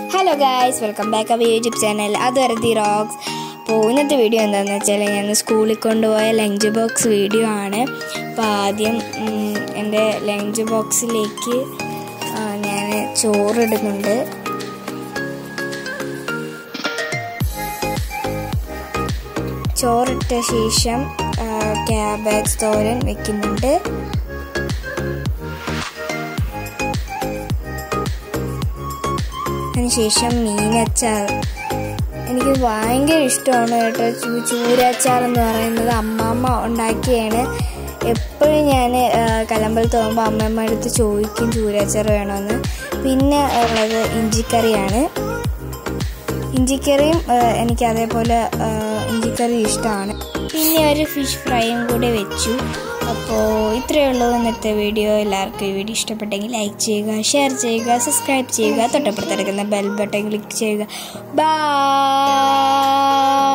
hello guys welcome back our YouTube channel അതുവരെ the rocks അപ്പോൾ ഇന്നത്തെ വീഡിയോ എന്താണെന്ന് വെച്ചാൽ ഞാൻ സ്കൂളിൽ കൊണ്ടുപോയ ലഞ്ച് ബോക്സ് വീഡിയോ ആണ് അപ്പോൾ ആദ്യം ഉം, എൻ്റെ ലഞ്ച് ബോക്സിലേക്ക് ഞാൻ ചോറിടുന്നുണ്ട് ചോറിട്ട ശേഷം ക്യാബേജ് തോരൻ വെക്കുന്നുണ്ട് അതിനുശേഷം മീനച്ചാർ എനിക്ക് ഭയങ്കര ഇഷ്ടമാണ് കേട്ടോ ചൂ- ചൂരച്ചാർ എന്ന് പറയുന്നത് അമ്മാമ്മ ഉണ്ടാക്കിയാണ് എപ്പോഴും ഞാൻ കലമ്പലത്ത് പോകുമ്പോൾ അമ്മമ്മ അടുത്ത് ചോദിക്കും ചൂരച്ചാർ വേണമെന്ന് പിന്നെ ഉള്ളത് ഇഞ്ചിക്കറിയാണ് ഇഞ്ചിക്കറിയും ആ, എനിക്ക് അതേപോലെ ആ, ഇഞ്ചിക്കറി ഇഷ്ടമാണ് പിന്നെ ഒരു ഫിഷ് ഫ്രൈയും കൂടെ വെച്ചു അപ്പോൾ ഇത്രയേ ഉള്ളൂ ഇന്നത്തെ വീഡിയോ എല്ലാവർക്കും ഈ വീഡിയോ ഇഷ്ടപ്പെട്ടെങ്കിൽ ലൈക്ക് ചെയ്യുക ഷെയർ ചെയ്യുക സബ്സ്ക്രൈബ് ചെയ്യുക തൊട്ടപ്പുറത്തെടുക്കുന്ന ബെൽ ബട്ടൺ ക്ലിക്ക് ചെയ്യുക ബൈ